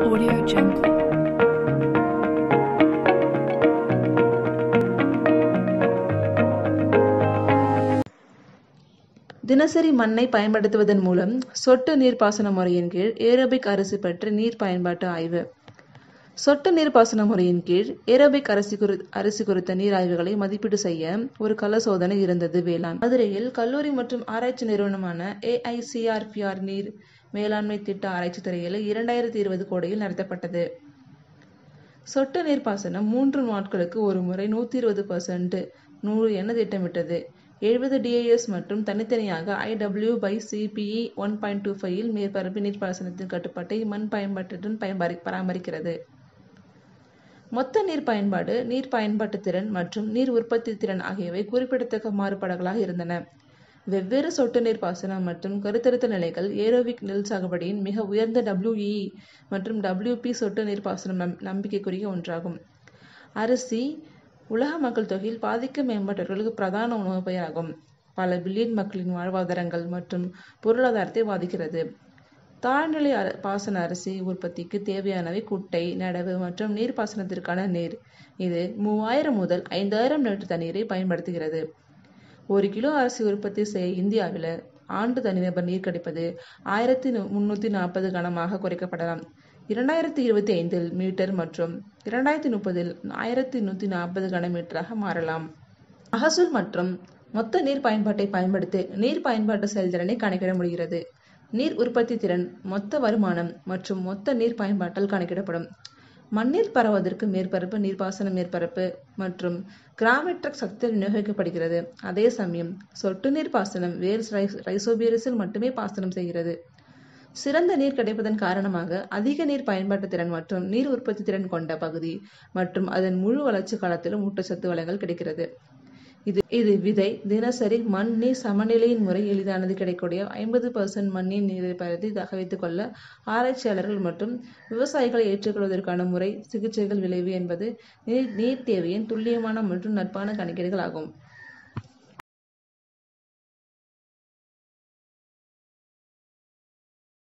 Audio Jungle. தினசரி மண்ணை பயன்படுத்துவதன் மூலம் சொட்டு நீர்ப்பாசன முறையின் கீழ் ஏரோபிக் அரிசி பற்றி நீர் பயன்பாட்டு ஆய்வு சொட்டு நீர்ப்பாசன முறையின் கீழ் ஏரோபிக் அரிசி குறி அரிசி குறித்த நீர் ஆய்வுகளை மதிப்பீடு செய்ய ஒரு கள சோதனை இருந்தது வேளாண் மதுரையில் கல்லூரி மற்றும் ஆராய்ச்சி நிறுவனமான ஏஐசிஆர்பிஆர் நீர் மேலாண்மை திட்ட ஆராய்ச்சி துறையில் இரண்டாயிரத்தி இருபது கோடையில் நடத்தப்பட்டது சொட்டு நீர்ப்பாசனம் மூன்று நாட்களுக்கு ஒரு முறை நூற்றி இருபது பர்சன்ட் நூறு என திட்டமிட்டது எழுபது டிஏஎஸ் மற்றும் தனித்தனியாக I W by C P E one point two ஃபைவில் மேற்பரப்பு நீர்ப்பாசனத்தின் கட்டுப்பாட்டை மண் பயன்பாட்டுடன் பயன்பரி பராமரிக்கிறது மொத்த நீர் பயன்பாடு நீர் பயன்பாட்டு திறன் மற்றும் நீர் உற்பத்தி திறன் ஆகியவை குறிப்பிடத்தக்க மாறுபாடுகளாக இருந்தன வெவ்வேறு சொட்டு நீர் பாசனம் மற்றும் கருத்தரித்த நிலைகள் ஏரோவிக் நெல் சாகுபடியின் மிக உயர்ந்த டபிள்யூஇ மற்றும் டபிள்யூபி சொட்டு நீர் பாசனம் நம் நம்பிக்கைக்குரிய ஒன்றாகும் அரிசி உலக மக்கள் தொகையில் பாதிக்க மேம்பட்டவர்களுக்கு பிரதான உணவுப் பயிராகும் பல பில்லியன் மக்களின் வாழ்வாதாரங்கள் மற்றும் பொருளாதாரத்தை பாதிக்கிறது தாழ்நிலை அர பாசன அரிசி உற்பத்திக்கு தேவையானவை குட்டை நடவு மற்றும் நீர்ப்பாசனத்திற்கான நீர் இது மூவாயிரம் முதல் ஐந்தாயிரம் லிட்டர் தண்ணீரை பயன்படுத்துகிறது ஒரு கிலோ அரிசி உற்பத்தி செய்ய இந்தியாவில் ஆண்டு தனிநபர் நீர் கிடைப்பது ஆயிரத்தி முன்னூற்றி நாற்பது கனமாக குறைக்கப்படலாம் இரண்டாயிரத்தி இருபத்தி ஐந்தில் மீட்டர் மற்றும் இரண்டாயிரத்தி முப்பதில் ஆயிரத்தி நூற்றி நாற்பது கனமீட்டராக மாறலாம் மகசூல் மற்றும் மொத்த நீர் பயன்பாட்டை பயன்படுத்தி நீர் பயன்பாட்டு செயல்திறனை கணக்கிட முடிகிறது நீர் உற்பத்தி திறன் மொத்த வருமானம் மற்றும் மொத்த நீர் பயன்பாட்டால் கணக்கிடப்படும் மண்ணில் பரவதற்கு மேற்பரப்பு நீர்ப்பாசன மேற்பரப்பு மற்றும் கிராமெட்ரிக் சக்தியில் விநியோகிக்கப்படுகிறது அதே சமயம் சொட்டு நீர் பாசனம் வேர் ரைசோபியரிஸில் மட்டுமே பாசனம் செய்கிறது சிறந்த நீர் கிடைப்பதன் காரணமாக அதிக நீர் பயன்பாட்டு திறன் மற்றும் நீர் உற்பத்தி திறன் கொண்ட பகுதி மற்றும் அதன் முழு வளர்ச்சி காலத்திலும் ஊட்டச்சத்து வளங்கள் கிடைக்கிறது இது இது விதை தினசரி மண் நீர் சமநிலையின் முறை எளிதானது கிடைக்கக்கூடிய ஐம்பது பர்சன்ட் மண்ணின் நீரை பருத்தி தகவைத்துக் கொள்ள ஆராய்ச்சியாளர்கள் மற்றும் விவசாயிகளை ஏற்றுக்கொள்வதற்கான முறை சிகிச்சைகள் விளைவு என்பது நீர் நீர் தேவையின் துல்லியமான மற்றும் நட்பான கணக்கீடுகள் ஆகும்